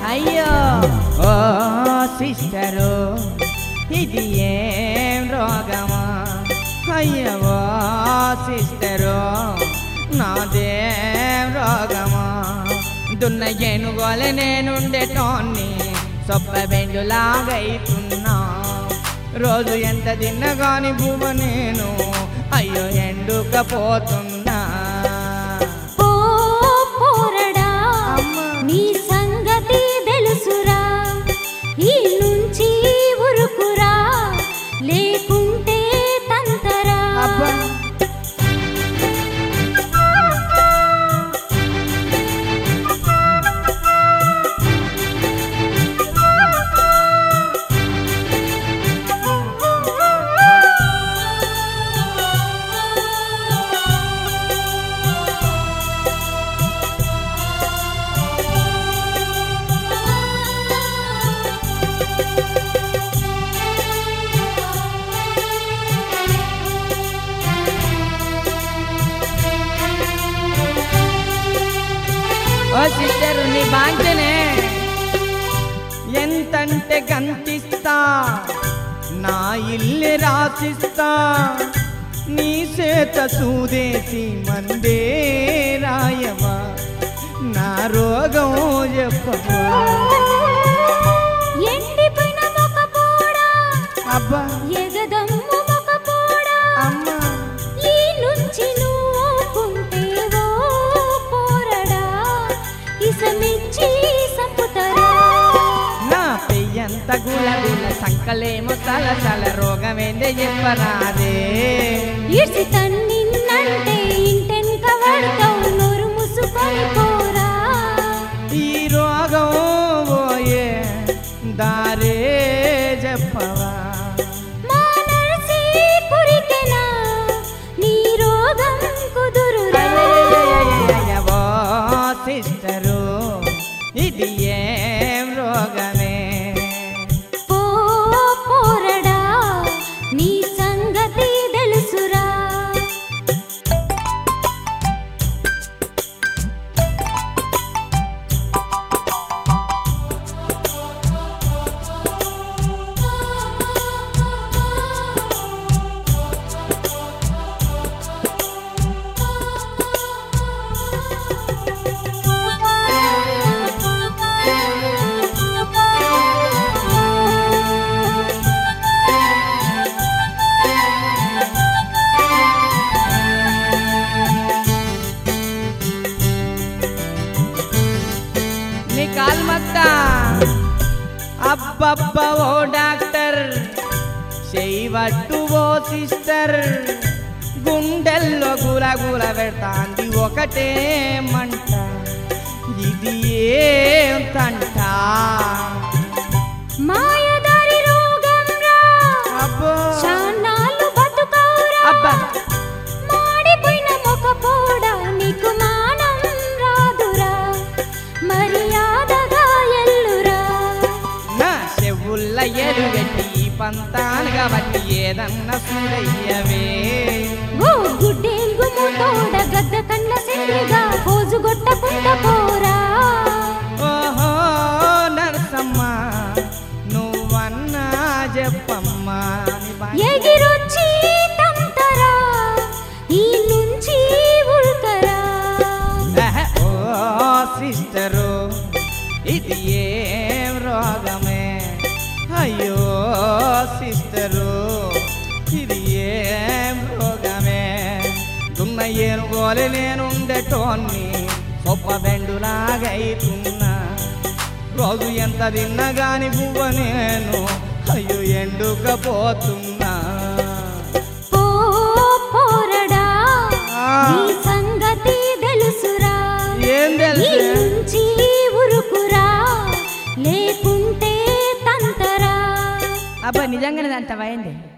అయ్యో ఓ సిస్టరు ఇది ఏం రోగమా అయ్యో ఓ సిస్టరు నాదేం రోగమా దున్న ఏనుగోల నేనుండేటోన్ని సొప్ప బెండులాగైతున్నా రోజు ఎంత తిన్నగాని భూమ నేను అయ్యో ఎండుకపోతున్నా పో పోరడా అమ్మా. నీ సంగతి తెలుసురా ఈ నుంచి ఉరుకురా లేకుంటే తంతరా అబ్బా ఓ సిస్టర్ నీ బాంచనే ఎంతంటే గంతిస్తా నా ఇల్లు రాసిస్తా నీ చేత సూదేసి మందే రాయవా నా రోగం చెప్పవా ఎండిపోయిన మొక్క పోడా అబ్బా ఎగదమ్ము మొక్క పోడా అమ్మా ఈ నుంచి నువ్వుకుంటే ఓ పోరడా ఇసమిచ్చి సంపుతరా నా పెయ్యంత గుల గుల సంకలేమో తల తల రోగమేందే చెప్పరాదే ఇడ్సి తన్నిన్నంటే ఇంటెన్క పడతావు నోరు మూసుకొని పోరా ఈ రోగం పోయే దారే చెప్పవా మా నర్సి పురికెనా నీ రోగం కుదురురా అయ్యయ్యయ్యయ్యయ్యవో సిస్టరు ఇది ఏం రోగమే పో పోరడా నీ సంగతి తెలుసురా నీ కాల్మత్తా అబ్బబ్బ ఓ డాక్టర్ చేయవట్టు ఓ సిస్టర్ గుండెల్లో గుల గుల పెడతాంది ఒకటే మంట ఇది ఏం తంట మాయదారి రోగం రా అబ్బో చాన్నాళ్ళు బతుకవురా అబ్బా మాడిపోయిన మొక్క పోడా నీకు మానం రాదురా మర్యాదగా ఎల్లురా నా చెవుల్ల ఎరుగట్టి పంతానుగా బట్టి ఏదన్నా సూరయ్యవే ఓ గుడ్డేంగు ముతోడ గద్ద కండ్ల సింగిగా పోజు గొట్టకుంట పోరా ఓహో నరసమ్మ నువ్వన్నా చెప్పమ్మా నీ బా- ఎగిరొచ్చి తంతరా ఈ నుంచి ఉల్కరా ఆహా, ఓ సిస్టరు ఇది ఏం రోగమే అయ్యో సిస్టరు ఇది ఏం రోగమే దున్న ఏనుగోలు నేనుండేటోన్ని గొప్ప బెండులాగైతున్నా రోజు ఎంత తిన్నా గాని పువ్వ నేను అయ్యో ఎండుకపోతున్నా పో పోరడా ఆ. నీ సంగతి తెలుసురా ఏం ఈ తెలుసు నుంచి ఉరుకురా లేకుంటే తంతరా అబ్బా నిజంగానే అంత అయింది